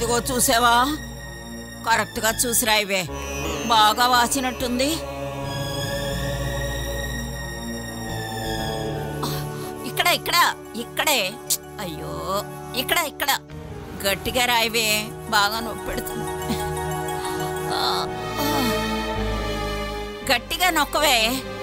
ఇదిగో చూసావా కరెక్ట్గా చూసి రాయివే బాగా వాసినట్టుంది ఇక్కడ ఇక్కడ ఇక్కడే అయ్యో ఇక్కడ ఇక్కడ గట్టిగా రాయివే బాగా నొప్పి పెడుతుంది ఆ, ఆ. గట్టిగా నొక్కవే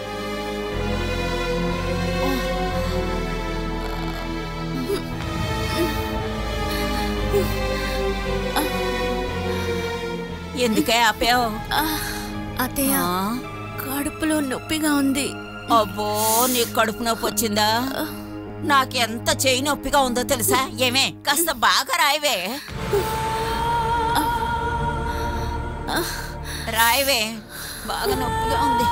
ఎందుకే ఆపావు అత్తయ్య ఆ? కడుపులో నొప్పిగా ఉంది అబ్బో నీకు కడుపు నొప్పి వచ్చిందా నాకెంత చేయి నొప్పిగా ఉందో తెలుసా ఏమే కాస్త బాగా రాయవే రాయవే బాగా నొప్పిగా ఉంది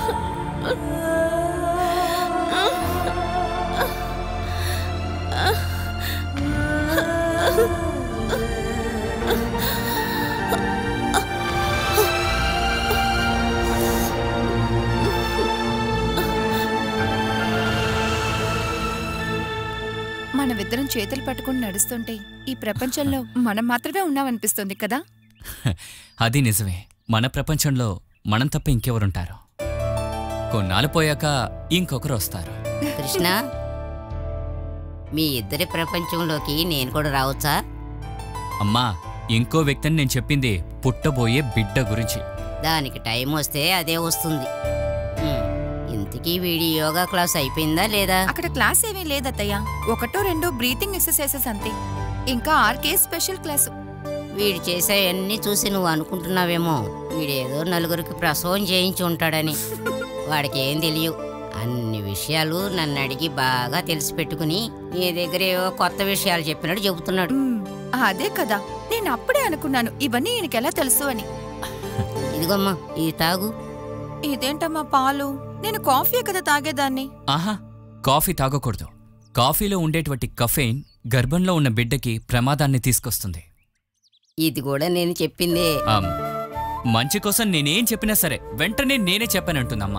మనమిద్దరం చేతులు పట్టుకుని నడుస్తుంటే ఈ ప్రపంచంలో మనం మాత్రమే ఉన్నామనిపిస్తుంది కదా అది నిజమే మన ప్రపంచంలో మనం తప్ప ఇంకెవరుంటారు కొన్నాళ్ళు పోయాక ఇంకొకరు వస్తారు కృష్ణ మీ ఇద్దరి ప్రపంచంలోకి నేను కూడా రావచ్చా అమ్మా ఇంకో వ్యక్తిని నేను చెప్పింది పుట్టబోయే బిడ్డ గురించి దానికి టైం వస్తే అదే వస్తుంది ఉమ్, ఇంతకీ వీడి యోగా క్లాస్ అయిపోయిందా లేదా అక్కడ క్లాస్ ఏమీ లేదత్తయ్య ఒకటో రెండో బ్రీతింగ్ ఎక్సర్సైజెస్ అంతే ఇంకా ఆర్కే స్పెషల్ క్లాసు వీడు చేసేవన్నీ చూసి నువ్వు అనుకుంటున్నావేమో వీడేదో నలుగురికి ప్రసవం చేయించి ఉంటాడని వాడికి ఏం తెలియవు అన్ని విషయాలు నన్ను అడిగి బాగా తెలిసి పెట్టుకుని నీ దగ్గర ఏవో కొత్త విషయాలు చెప్పినట్టు చెబుతున్నాడు మ్మ్, అదే కదా నేను అప్పుడే అనుకున్నాను ఇవన్నీ ఈయనకి ఎలా తెలుసు అని ఇదిగోమ్మా ఇది తాగు ఇదేంటమ్మా పాలు నేను కాఫీ కదా తాగేదాన్ని ఆహా కాఫీ తాగకూడదు కాఫీలో ఉండేటువంటి కఫెయిన్ గర్భంలో ఉన్న బిడ్డకి ప్రమాదాన్ని తీసుకొస్తుంది ఇది కూడా నేను చెప్పిందే ఆమ్, మంచి కోసం నేనేం చెప్పినా సరే వెంటనే నేనే చెప్పానంటుందమ్మా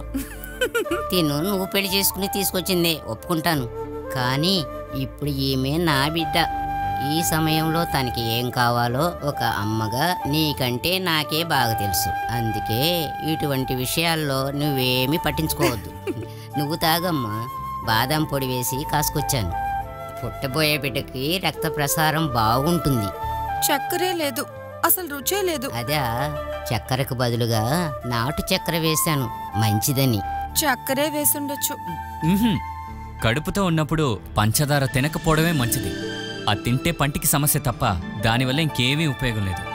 తిను నువ్వు పెళ్లి చేసుకుని తీసుకొచ్చిందే ఒప్పుకుంటాను కానీ ఇప్పుడు ఈమె నా బిడ్డ ఈ సమయంలో తనకి ఏం కావాలో ఒక అమ్మగా నీకంటే నాకే బాగా తెలుసు అందుకే ఇటువంటి విషయాల్లో నువ్వేమీ పట్టించుకోవద్దు నువ్వు తాగమ్మా బాదం పొడి వేసి కాసుకొచ్చాను పుట్టబోయే బిడ్డకి రక్త ప్రసారం బాగుంటుంది చక్కరే లేదు అసలు రుచే లేదు అదా చక్కెరకు బదులుగా నాటు చక్కెర వేశాను మంచిదని చక్కరే వేసుండొచ్చు ఉహుం. కడుపుతో ఉన్నప్పుడు పంచదార తినకపోవడమే మంచిది అది తింటే పంటికి సమస్య తప్ప దానివల్ల ఇంకేమీ ఉపయోగం లేదు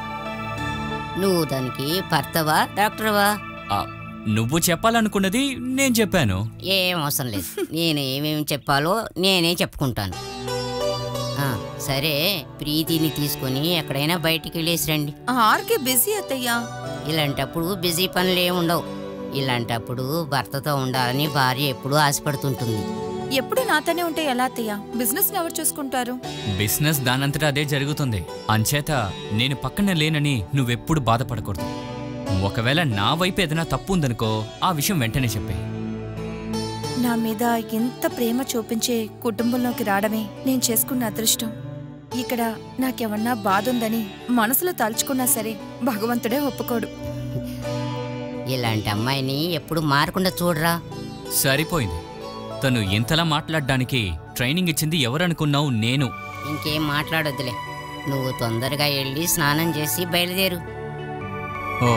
నువ్వు దానికి భర్తవా డాక్టర్వా ఆ, నువ్వు చెప్పాలనుకున్నది నేను చెప్పాను ఏం అవసరం లేదు నేను ఏమేమి చెప్పాలో నేనే చెప్పుకుంటాను ఆ, సరే ప్రీతిని తీసుకొని ఎక్కడైనా బయటికి వెళ్ళేసి రండి ఆర్కే బిజీ అత్తయ్యా ఇలాంటప్పుడు బిజీ పనులు ఏమి ఉండవు ఇలాంటప్పుడు భర్తతో ఉండాలని భార్య ఎప్పుడూ ఆశపడుతుంటుంది ఎప్పుడు నాతోనే ఉంటే ఎలా అత్తయ్య బిజినెస్ ఎవరు చూసుకుంటారు బిజినెస్ దానంతటా అదే జరుగుతుంది అంచేత నేను పక్కన లేనని నువ్వెప్పుడు బాధపడకూడదు ఒకవేళ నా వైపు ఏదైనా తప్పు ఉందనుకో ఆ విషయం వెంటనే చెప్పే నా మీద ఎంత ప్రేమ చూపించే కుటుంబంలోకి రావడమే నేను చేసుకున్న అదృష్టం ఇక్కడ నాకేమన్నా బాధ ఉందని మనసులో తలుచుకున్నా సరే భగవంతుడే ఒప్పుకోడు ఇలాంటి అమ్మాయిని ఎప్పుడు మారకుండా చూడరా సరిపోయింది తను ఇంతలా మాట్లాడడానికి ట్రైనింగ్ ఇచ్చింది ఎవరనుకున్నావు నేను ఇంకేం మాట్లాడొద్దులే నువ్వు తొందరగా వెళ్ళి స్నానం చేసి బయలుదేరు ఓ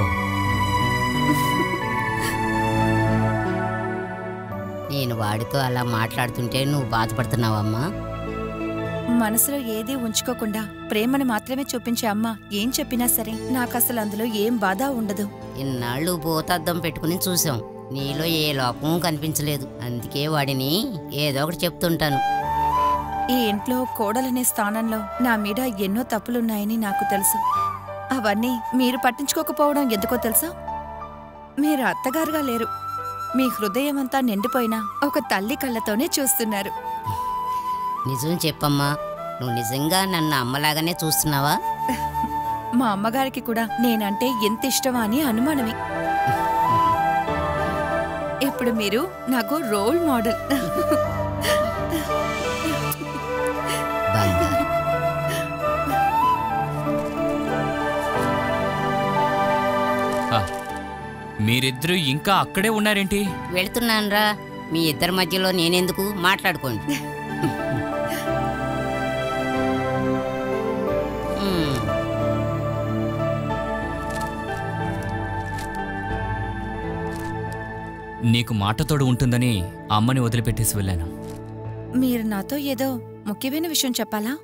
నేను వాడితో అలా మాట్లాడుతుంటే నువ్వు బాధపడుతున్నావమ్మా మనసులో ఏదీ ఉంచుకోకుండా ప్రేమను మాత్రమే చూపించే అమ్మ ఏం చెప్పినా సరే నాకు అసలు అందులో ఏం బాధ ఉండదు ఇన్నాళ్ళు భూతద్దం పెట్టుకుని చూసాం నీలో ఏ లోపం కనిపించలేదు అందుకే వాడిని ఏదో ఒకటి చెప్తుంటాను ఈ ఇంట్లో కోడలనే స్థానంలో నా మీద ఎన్నో తప్పులున్నాయని నాకు తెలుసు అవన్నీ మీరు పట్టించుకోకపోవడం ఎందుకో తెలుసా మీరు అత్తగారుగా లేరు మీ హృదయమంతా నిండిపోయిన ఒక తల్లి కళ్ళతోనే చూస్తున్నారు నిజం చెప్పమ్మా నువ్వు నిజంగా నన్ను అమ్మలాగానే చూస్తున్నావా మా అమ్మగారికి కూడా నేనంటే ఎంత ఇష్టమా అని అనుమానమే ఇప్పుడు మీరు నాకు రోల్ మోడల్ బంగారు మీరిద్దరూ ఇంకా అక్కడే ఉన్నారేంటి వెళుతున్నానురా మీ ఇద్దరి మధ్యలో నేనెందుకు మాట్లాడుకోండి మ్మ్. నీకు మాటతోడు ఉంటుందని అమ్మని వదిలిపెట్టేసి వెళ్ళాను మీరు నాతో ఏదో ముఖ్యమైన విషయం చెప్పాలా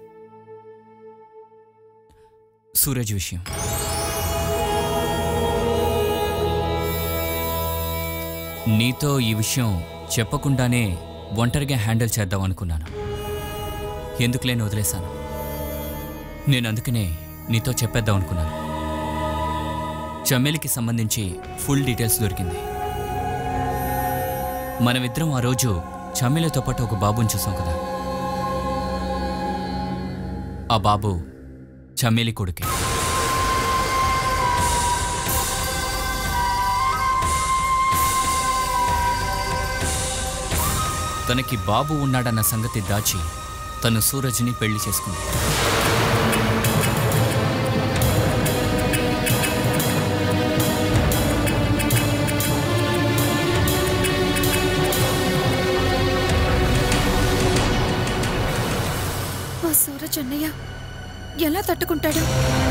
సూరజ్ విషయం నీతో ఈ విషయం చెప్పకుండానే ఒంటరిగా హ్యాండిల్ చేద్దాం అనుకున్నాను ఎందుకులేని వదిలేశాను నేను అందుకనే నీతో చెప్పేద్దాం అనుకున్నాను చమ్మేలికి సంబంధించి ఫుల్ డీటెయిల్స్ దొరికింది మనమిద్దరం ఆ రోజు చమ్మేలితో పాటు ఒక బాబుని చూసాం కదా ఆ బాబు చమ్మేలి కొడుకే తనకి బాబు ఉన్నాడన్న సంగతి దాచి తను సూరజ్ని పెళ్లి చేసుకుంది ఆ సూరజ్ అన్నయ్య ఎలా తట్టుకుంటాడు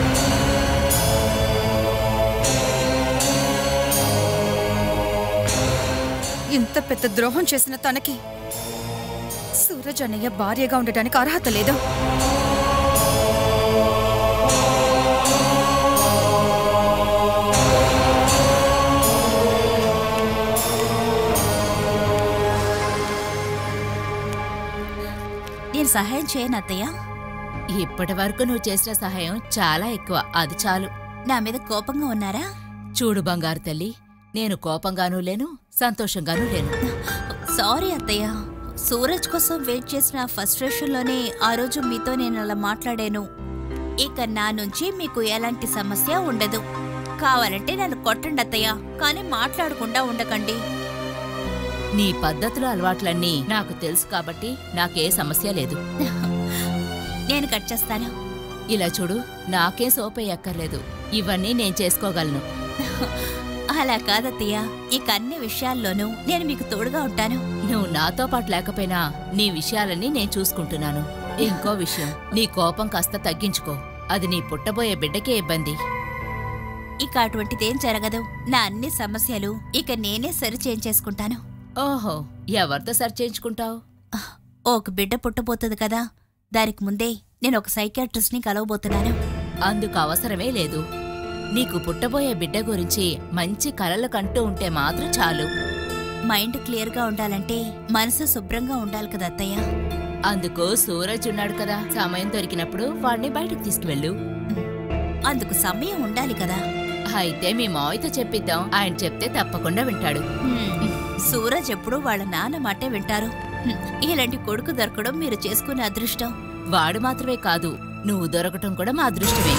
ఇంత పెద్ద ద్రోహం చేసిన తనకి సూరజ్ అన్నయ్య భార్యగా ఉండటానికి అర్హత లేదా నేను సహాయం చేయను అత్తయ్య ఇప్పటి వరకు నువ్వు చేసిన సహాయం చాలా ఎక్కువ అది చాలు నా మీద కోపంగా ఉన్నారా చూడు బంగారు తల్లి నేను కోపంగానూ లేను సంతోషంగానూ లేను సారీ అత్తయ్య సూరజ్ కోసం వెయిట్ చేసిన ఫ్రస్ట్రేషన్లోనే ఆ రోజు మీతో నేను అలా మాట్లాడాను ఇక నా నుంచి మీకు ఎలాంటి సమస్య ఉండదు కావాలంటే నన్ను కొట్టండి అత్తయ్య కానీ మాట్లాడకుండా ఉండకండి నీ పద్ధతులు అలవాట్లన్నీ నాకు తెలుసు కాబట్టి నాకే సమస్య లేదు నేను కట్ చేస్తాను ఇలా చూడు నాకే సోపే ఎక్కర్లేదు ఇవన్నీ నేను చేసుకోగలను అలా కాదత్తయ్య ఇక అన్ని విషయాల్లోనూ నేను మీకు తోడుగా ఉంటాను నువ్వు నాతో పాటు లేకపోయినా నీ విషయాలన్నీ నేను చూసుకుంటున్నాను ఇంకో విషయం నీ కోపం కాస్త తగ్గించుకో అది నీ పుట్టబోయే బిడ్డకే ఇబ్బంది ఇక అటువంటిదేం జరగదు నా అన్ని సమస్యలు ఇక నేనే సరి చేసుకుంటాను ఓహో ఎవరితో సర్చ్ చేయించుకుంటావు ఒక బిడ్డ పుట్టబోతుంది కదా దానికి ముందే నేను ఒక సైకియాట్రిస్ట్ ని కలవబోతున్నాను అందుకు అవసరమే లేదు నీకు పుట్టబోయే బిడ్డ గురించి మంచి కలలు కంటూ ఉంటే మాత్రం చాలు మైండ్ క్లియర్ గా ఉండాలంటే మనసు శుభ్రంగా ఉండాలి కదా అత్తయ్య అందుకు సూరజ్ ఉన్నాడు కదా సమయం దొరికినప్పుడు వాడిని బయటకు తీసుకువెళ్ళు అందుకు సమయం ఉండాలి కదా అయితే మీ మావయ్యతో చెప్పిద్దాం ఆయన చెప్తే తప్పకుండా వింటాడు హ్మ్. సూరజ్ ఎప్పుడూ వాళ్ళ నాన్న మాటే వింటారు హ్మ్. ఇలాంటి కొడుకు దొరకడం మీరు చేసుకునే అదృష్టం వాడు మాత్రమే కాదు నువ్వు దొరకటం కూడా మా అదృష్టమే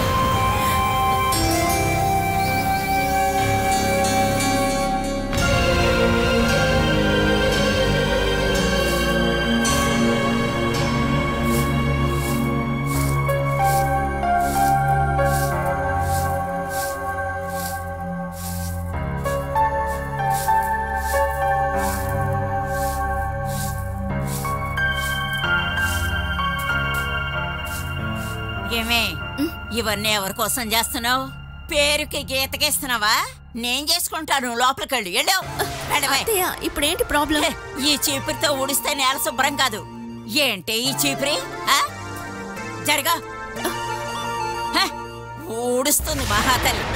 ఏమే ఇవన్నీ ఎవరి కోసం చేస్తున్నావు పేరుకి గీతకిస్తున్నావా నేను చేసుకుంటాను లోపలికెళ్ళి వెళ్ళావు వెళ్ళవే అత్తయ్య ఇప్పుడేంటి ప్రాబ్లం హే, ఈ చీపురితో ఊడిస్తే నేల శుభ్రం కాదు ఏంటి ఈ చీపురి ఆ? జరగా హే, ఊడుస్తుంది మహాతల్లి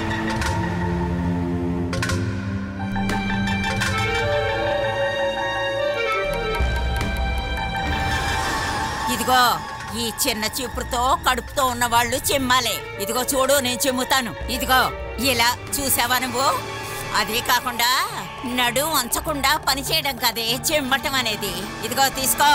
ఇదిగో ఈ చిన్న చీపురుతో కడుపుతో ఉన్న వాళ్ళు చిమ్మాలి ఇదిగో చూడు నేను చిమ్ముతాను ఇదిగో ఇలా చూసావా నువ్వు అదే కాకుండా నడు వంచకుండా పని చేయడం కదే చిమ్మటం అనేది ఇదిగో తీసుకో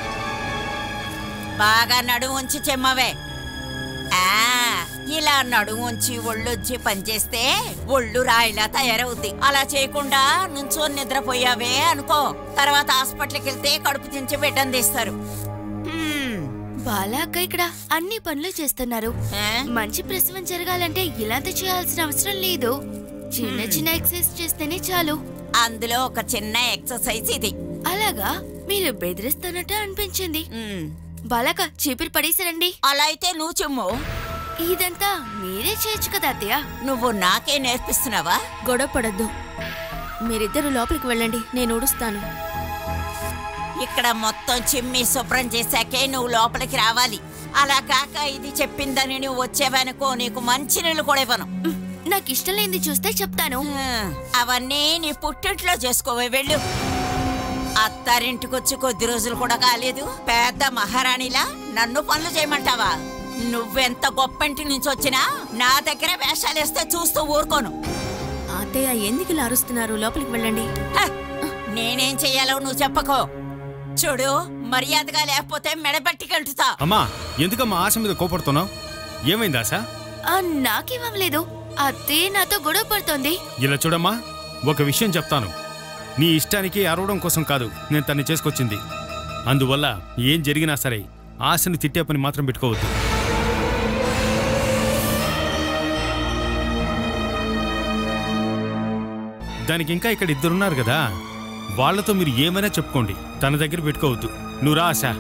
బాగా నడు ఉంచి చెమ్మవే ఆ ఇలా నడు ఉంచి ఒళ్ళొచ్చి పనిచేస్తే ఒళ్ళు రాయిలా తయారవుద్ది అలా చేయకుండా నుంచో నిద్రపోయావే అనుకో తర్వాత హాస్పిటల్కి వెళ్తే కడుపు చించి బిడ్డను తీస్తారు హ్మ్. బాలా అక్క ఇక్కడ అన్ని పనులు చేస్తున్నారు ఆ? మంచి ప్రసవం జరగాలంటే ఇలాంటి చేయాల్సిన అవసరం లేదు చిన్న చిన్న ఎక్సర్సైజ్ చేస్తేనే చాలు అందులో ఒక చిన్న ఎక్సర్సైజ్ ఇది అలాగా మీరు బెదిరిస్తున్నట్టు అనిపించింది ఉమ్, బాలక చీపిరి పడేసారండి అలా అయితే నువ్వు చెమ్ము ఇదంతా మీరే చేయొచ్చు కదా అత్తయ్య నువ్వు నాకే నేర్పిస్తున్నావా గొడవ పడద్దు మీరిద్దరు లోపలికి వెళ్ళండి నేను ఊడుస్తాను ఇక్కడ మొత్తం చిమ్మి శుభ్రం చేశాకే నువ్వు లోపలికి రావాలి అలా కాక ఇది చెప్పిందని నువ్వు వచ్చేవనుకో నీకు మంచి నీళ్ళు కూడా ఇవ్వను మ్, నాకు ఇష్టం లేనిది చూస్తే చెప్తాను ఉమ్, అవన్నీ నీ పుట్టింట్లో చేసుకోవే వెళ్ళు అత్తారింటికొచ్చి కొద్ది రోజులు కూడా కాలేదు పెద్ద మహారాణిలా నన్ను పనులు చేయమంటావా నువ్వెంత గొప్పంటి నుంచి వచ్చినా నా దగ్గర వేషాలేస్తే చూస్తూ ఊరుకోను అత్తయ్య ఎందుకు ఇలా అరుస్తున్నారు లోపలికి వెళ్ళండి హ! నేనేం చెయ్యాలో నువ్వు చెప్పకో చూడు మర్యాదగా లేకపోతే మెడబట్టి కలుటుతా అమ్మా ఎందుకమ్మా ఆశ మీద కోపడుతున్నావు ఏమైంది ఆశ ఆ, నాకేమవ్వలేదు అత్తయ్య నాతో గొడవ పడుతోంది ఇలా చూడమ్మా ఒక విషయం చెప్తాను నీ ఇష్టానికి అరవడం కోసం కాదు నేను తన్ని చేసుకొచ్చింది అందువల్ల ఏం జరిగినా సరే ఆశను తిట్టే పని మాత్రం పెట్టుకోవద్దు దానికి ఇంకా ఇక్కడ ఇద్దరున్నారు కదా వాళ్ళతో మీరు ఏమైనా చెప్పుకోండి తన దగ్గర పెట్టుకోవద్దు నువ్వు రా ఆశ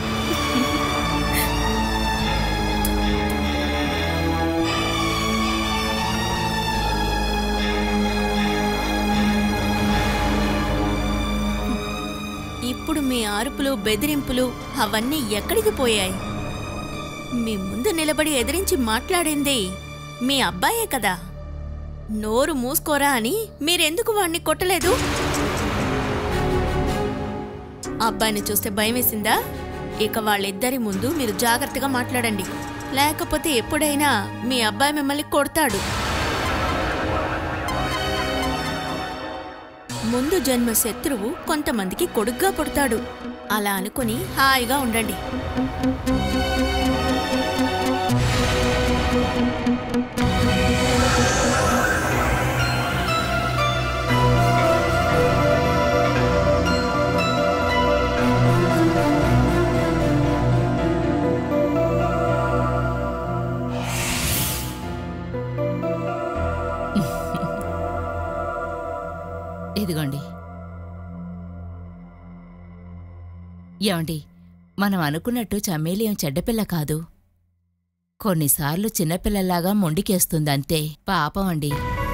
ఇప్పుడు మీ అరుపులు బెదిరింపులు అవన్నీ ఎక్కడికి పోయాయి మీ ముందు నిలబడి ఎదిరించి మాట్లాడింది మీ అబ్బాయే కదా నోరు మూసుకోరా అని మీరెందుకు వాణ్ణి కొట్టలేదు అబ్బాయిని చూస్తే భయం వేసిందా ఇక వాళ్ళిద్దరి ముందు మీరు జాగ్రత్తగా మాట్లాడండి లేకపోతే ఎప్పుడైనా మీ అబ్బాయి మిమ్మల్ని కొడతాడు ముందు జన్మ శత్రువు కొంతమందికి కొడుగ్గా పుడతాడు అలా అనుకుని హాయిగా ఉండండి ఇదిగోండి ఏమండి మనం అనుకున్నట్టు చమేలియం చెడ్డపిల్ల కాదు కొన్నిసార్లు చిన్నపిల్లలాగా మొండికేస్తుందంతే పాపం అండి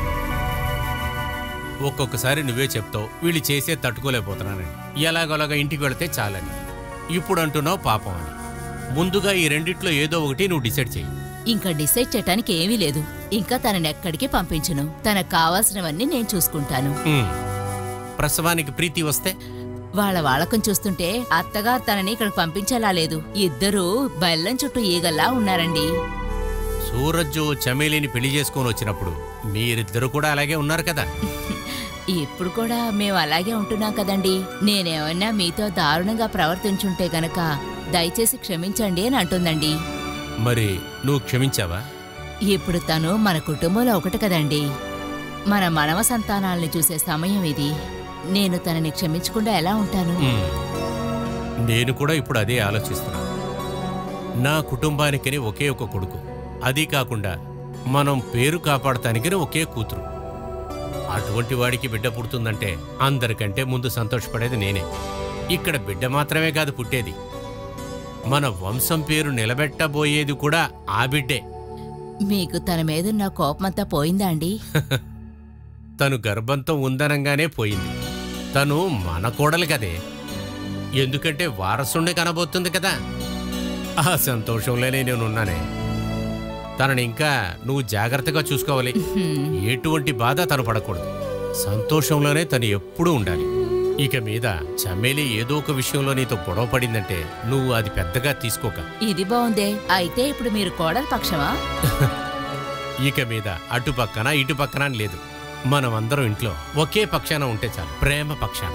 ఒక్కొక్కసారి నువ్వే చెప్తావు వీళ్ళు చేసే తట్టుకోలేకపోతున్నానని ఎలాగోలాగా ఇంటికి వెళితే చాలని ఇప్పుడు అంటున్నావు పాపం అని ముందుగా ఈ రెండిట్లో ఏదో ఒకటి నువ్వు డిసైడ్ చెయ్యి ఇంకా డిసైడ్ చేయటానికి ఏమీ లేదు ఇంకా తనని ఎక్కడికి పంపించను తనకు కావాల్సినవన్నీ నేను చూసుకుంటాను ఉమ్. ప్రసవానికి ప్రీతి వస్తే వాళ్ళ వాళ్ళకం చూస్తుంటే అత్తగారు తనని ఇక్కడికి పంపించేలా లేదు ఇద్దరూ బెల్లం చుట్టూ ఈగల్లా ఉన్నారండి సూరజ్జు చమేలిని పెళ్లి చేసుకొని వచ్చినప్పుడు మీరిద్దరు కూడా అలాగే ఉన్నారు కదా ఇప్పుడు కూడా మేము అలాగే ఉంటున్నాం కదండి నేనేమన్నా మీతో దారుణంగా ప్రవర్తించుంటే గనక దయచేసి క్షమించండి అని అంటుందండి మరి నువ్వు క్షమించావా ఇప్పుడు తను మన కుటుంబంలో ఒకటి కదండి మన మనవ సంతానాల్ని చూసే సమయం ఇది నేను తనని క్షమించకుండా ఎలా ఉంటాను ఉమ్. నేను కూడా ఇప్పుడు అదే ఆలోచిస్తున్నాను నా కుటుంబానికని ఒకే ఒక కొడుకు అది కాకుండా మనం పేరు కాపాడటానికని ఒకే కూతురు అటువంటి వాడికి బిడ్డ పుడుతుందంటే అందరికంటే ముందు సంతోషపడేది నేనే ఇక్కడ బిడ్డ మాత్రమే కాదు పుట్టేది మన వంశం పేరు నిలబెట్టబోయేది కూడా ఆ బిడ్డే మీకు తన మీదున్న కోపమంతా పోయిందా అండి తను గర్భంతో ఉందనంగానే పోయింది తను మన కోడలు కదే ఎందుకంటే వారసుండే కనబోతుంది కదా ఆ సంతోషంలోనే నేనున్నానే తనని ఇంకా నువ్వు జాగ్రత్తగా చూసుకోవాలి ఎటువంటి బాధ తను పడకూడదు సంతోషంలోనే తను ఎప్పుడూ ఉండాలి ఇక మీద చమేలి ఏదో ఒక విషయంలో నీతో గొడవ పడిందంటే నువ్వు అది పెద్దగా తీసుకోక ఇది బాగుందే అయితే ఇప్పుడు మీరు కోడల పక్షమా ఇక మీద అటు పక్కన ఇటు పక్కన అని లేదు మనం అందరం ఇంట్లో ఒకే పక్షాన ఉంటే చాలు ప్రేమ పక్షాన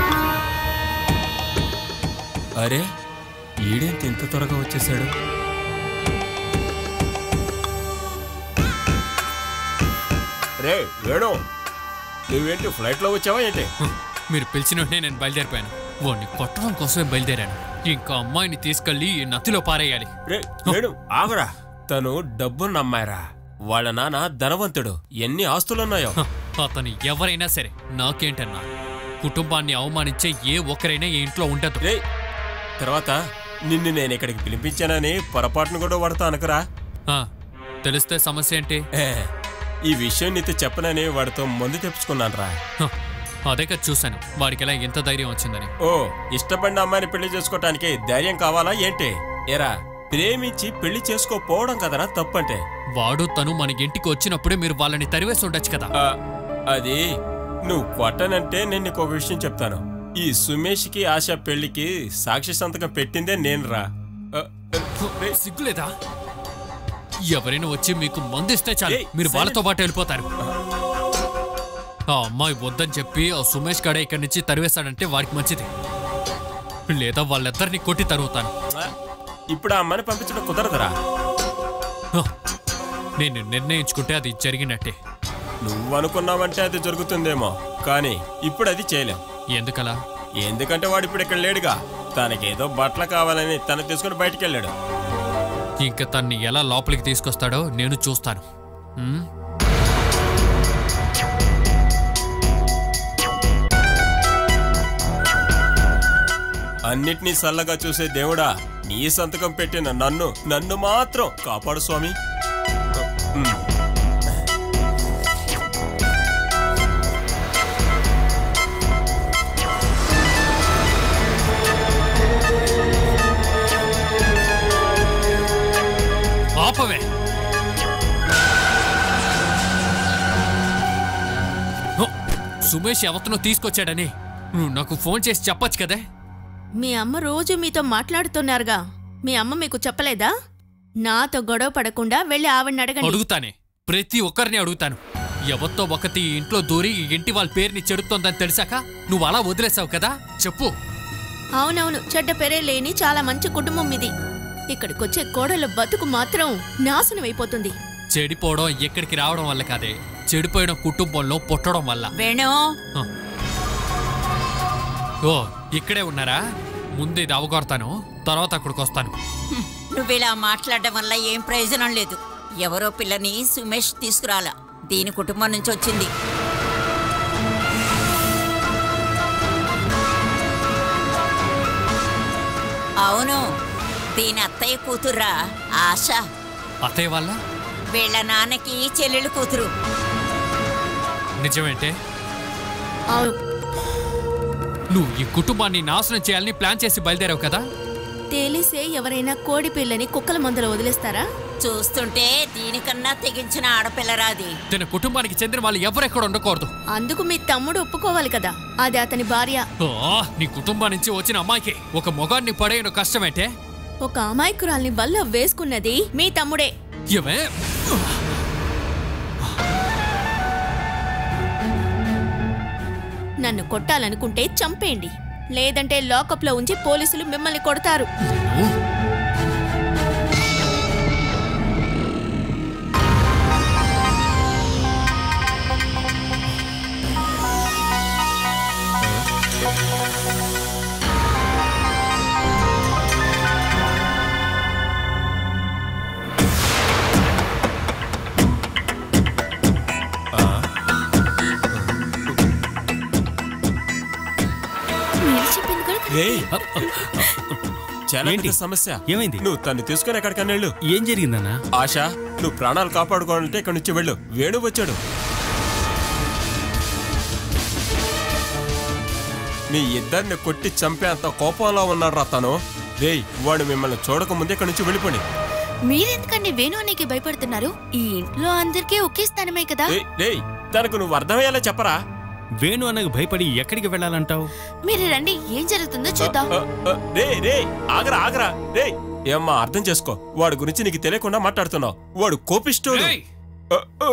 అరే ఈడేంత ఇంత త్వరగా వచ్చేసాడు రే వేణు నువ్వేంటి ఫ్లైట్లో వచ్చావా ఏంటి మీరు పిలిచిన వెంటనే నేను బయలుదేరిపోయాను వాడిని కొట్టడం కోసమే బయలుదేరాను ఇంకా అమ్మాయిని తీసుకెళ్లి ఈ నదిలో పారేయాలి రే వేణు ఆగురా తను డబ్బున్న అమ్మాయిరా వాళ్ళ నాన్న ధనవంతుడు ఎన్ని ఆస్తులున్నాయో హ, అతను ఎవరైనా సరే నాకేంటన్నా కుటుంబాన్ని అవమానించే ఏ ఒక్కరైనా ఈ ఇంట్లో ఉండదు రే తర్వాత నిన్ను నేను ఇక్కడికి పిలిపించానని పొరపాటును కూడా వాడుతా అనుకురా ఆ, తెలిస్తే సమస్య ఏంటి ఏ, ఈ విషయం నీతో చెప్పనని వాడితో మందు తెప్పించుకున్నాను రా హ, అదే కదా చూశాను వాడికి ఎలా ఎంత ధైర్యం వచ్చిందని ఓ ఇష్టపడిన అమ్మాయిని పెళ్లి చేసుకోవటానికి ధైర్యం కావాలా ఏంటి ఏరా ప్రేమించి పెళ్లి చేసుకోపోవడం కదరా తప్పంటే వాడు తను మన ఇంటికి వచ్చినప్పుడే మీరు వాళ్ళని తరివేసి ఉండొచ్చు కదా ఆ, అది నువ్వు కొట్టనంటే నేను నీకు ఒక విషయం చెప్తాను ఈ సుమేష్కి ఆశ పెళ్లికి సాక్షి సంతకం పెట్టిందే నేను రా ఆ, రే, సిగ్గులేదా ఎవరైనా వచ్చి మీకు మందిస్తే చాలు ఏయ్, మీరు వాళ్ళతో silence. పాటు వెళ్ళిపోతారు ఆ అమ్మాయి వద్దని చెప్పి ఆ సుమేష్ గడే ఇక్కడి నుంచి తరివేశాడంటే వాడికి మంచిది లేదా వాళ్ళిద్దరిని కొట్టి తరుగుతాను ఆ, ఇప్పుడు ఆ అమ్మాయిని పంపించడం కుదరదురా హ, నేను నిర్ణయించుకుంటే అది జరిగినట్టే నువ్వు అనుకున్నావంటే అది జరుగుతుందేమో కానీ ఇప్పుడు అది చేయలేం ఎందుకలా ఎందుకంటే వాడు ఇప్పుడు ఇక్కడ లేడుగా తనకేదో బట్టలు కావాలని తను తీసుకుని బయటికి వెళ్ళాడు ఇంకా తన్ని ఎలా లోపలికి తీసుకొస్తాడో నేను చూస్తాను ఉమ్? అన్నిటినీ సల్లగా చూసే దేవుడా నీ సంతకం పెట్టిన నన్ను నన్ను మాత్రం కాపాడు స్వామి ఉమ్. ఆపవే హ, సుమేష్ ఎవతనో తీసుకొచ్చాడని నువ్వు నాకు ఫోన్ చేసి చెప్పొచ్చు కదే మీ అమ్మ రోజు మీతో మాట్లాడుతున్నారుగా మీ అమ్మ మీకు చెప్పలేదా నాతో గొడవ పడకుండా వెళ్ళి ఆవిడని అడగండి అడుగుతానే ప్రతి ఒక్కరిని అడుగుతాను ఎవరితో ఒకటి ఈ ఇంట్లో దూరి ఈ ఇంటి వాళ్ళ పేరుని చెడుతోందని తెలిసాక నువ్వు అలా వదిలేసావు కదా చెప్పు అవునవును చెడ్డ పేరే లేని చాలా మంచి కుటుంబం ఇది ఇక్కడికొచ్చే కోడల బతుకు మాత్రం నాశనం అయిపోతుంది చెడిపోవడం ఎక్కడికి రావడం వల్ల కాదే చెడిపోయిన కుటుంబంలో పుట్టడం వల్ల వేణు ఓ ఇక్కడే ఉన్నారా ముందు ఇది అవగొడతాను తర్వాత అక్కడికి వస్తాను హ్మ్, నువ్విలా మాట్లాడడం వల్ల ఏం ప్రయోజనం లేదు ఎవరో పిల్లని సుమేష్ తీసుకురాలా దీని కుటుంబం నుంచి వచ్చింది అవును దీని అత్తయ్య కూతుర్రా ఆశ అత్తయ్య వల్ల వీళ్ళ నాన్నకి చెల్లెలు కూతురు నిజమేంటే అవును నువ్వు ఈ కుటుంబాన్ని నాశనం చేయాలని ప్లాన్ చేసి బయలుదేరావు కదా తెలిసే ఎవరైనా కోడి పిల్లని కుక్కల మందులో వదిలేస్తారా చూస్తుంటే దీనికన్నా తెగించిన ఆడపిల్లరాది తన కుటుంబానికి చెందిన వాళ్ళు ఎవరెక్కడ ఉండకూడదు అందుకు మీ తమ్ముడు ఒప్పుకోవాలి కదా అది అతని భార్య ఓ, నీ కుటుంబం నుంచి వచ్చిన అమ్మాయికి ఒక మొగాన్ని పడేయడం కష్టమేంటే ఒక అమాయకురాల్ని వల్ల వేసుకున్నది మీ తమ్ముడే ఏమే నన్ను కొట్టాలనుకుంటే చంపేయండి లేదంటే లాకప్లో ఉంచి పోలీసులు మిమ్మల్ని కొడతారు రేయ్, చాలా ఏంటి? పెద్ద సమస్య ఏమైంది? నువ్వు తను తీసుకుని ఎక్కడికన్నా వెళ్ళు ఏం జరిగిందన్నా ఆశ నువ్వు ప్రాణాలు కాపాడుకోవాలంటే ఇక్కడి నుంచి వెళ్ళు వేణు వచ్చాడు మీ ఇద్దరిని కొట్టి చంపేంత కోపంలో ఉన్నాడు రా తను రేయ్ వాడు మిమ్మల్ని చూడక ముందే ఇక్కడి నుంచి వెళ్ళిపోండి మీరెందుకండి వేణు అన్నకి భయపడుతున్నారు ఈ ఇంట్లో అందరికీ ఒకే స్థానమే కదా రేయ్, రేయ్ తనకు నువ్వు అర్థమయ్యేలా చెప్పరా వేణు అన్నకు భయపడి ఎక్కడికి వెళ్ళాలంటావు మీరు రండి ఏం జరుగుతుందో చూద్దాం ఆ, ఆ, రే రే ఆగరా ఆగరా రే ఏమ్మా అర్థం చేసుకో వాడి గురించి నీకు తెలియకుండా మాట్లాడుతున్నావు వాడు కోపిష్టోడు ఏయ్! ఆ, ఆ.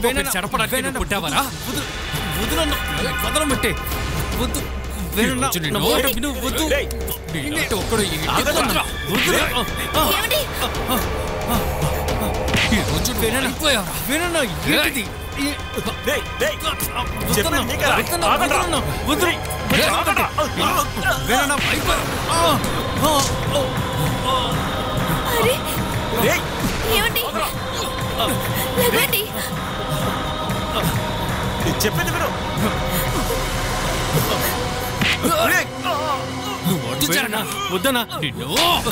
కుటుంబం పేరు వేణన్న, చెడపడానికి వేణన్న, నువ్వు పుట్టావరా వద్దు, వదలన్న, వదలమంటే వద్దు వేణన్న, ఈరోజు నిన్ను నా మాట విను, వద్దు. నీలాంటి ఒక్కడు ఈ ఇంటికి ఆగదన్నా, వద్దు. ఏమండి ఈ రోజు నువ్వు వేణన్న, అయిపోయావురా. వేణన్న, ఏంటిది? ఏ- డేయ్, డేయ్, వద్దన్న, చెప్పేది నీకేరా? వద్దన్న, ఆగండ్రా. వదలన్న, వద్దు. ఆగండి. వేణన్న, అయిపోయా. ఆ, ఆ, ఆ. అరే డేయ్, ఏమండి లేవండి నేను చెప్పేది విను డేయ్, నువ్వు అడ్డు వేణన్న, జరగనా? వద్దన్న. నిన్ను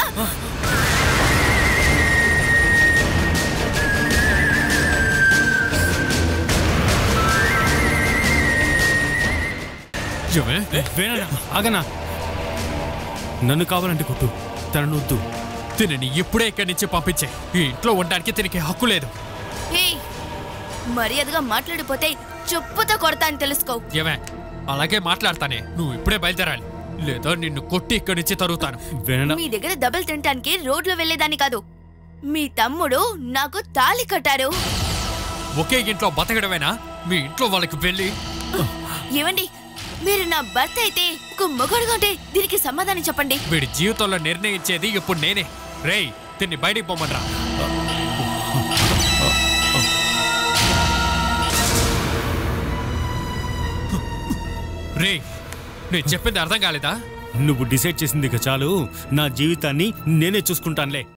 ఏమే? వేణన్న, ఆగనా నన్ను కావాలంటే కొట్టు తనను వద్దు తినని ఇప్పుడే ఇక్కడి నుంచి పంపించే ఈ ఇంట్లో ఉండడానికి తినికి హక్కు లేదు ఏయ్ మర్యాదగా మాట్లాడిపోతే చెప్పుతో కొడతా అని తెలుసుకో ఏమే అలాగే మాట్లాడతానే నువ్వు ఇప్పుడే బయలుదేరాలి లేదా నిన్ను కొట్టి ఇక్కడి నుంచి తరుగుతాను వేణన్న మీ దగ్గర దెబ్బలు తినటానికి రోడ్లో వెళ్ళేదాన్ని కాదు మీ తమ్ముడు నాకు తాళి కట్టారు ఒకే ఇంట్లో బతకడమేనా మీ ఇంట్లో వాళ్ళకి వెళ్ళి ఏమండి మీరు నా భర్త అయితే ఒక మొగడుగా ఉంటే దీనికి సమాధానం చెప్పండి వీడి జీవితంలో నిర్ణయించేది ఇప్పుడు నేనే రేయ్ తిన్ని బయటికి పొమ్మనరా రేయ్ నేను చెప్పింది అర్థం కాలేదా నువ్వు డిసైడ్ చేసింది ఇక చాలు నా జీవితాన్ని నేనే చూసుకుంటానులే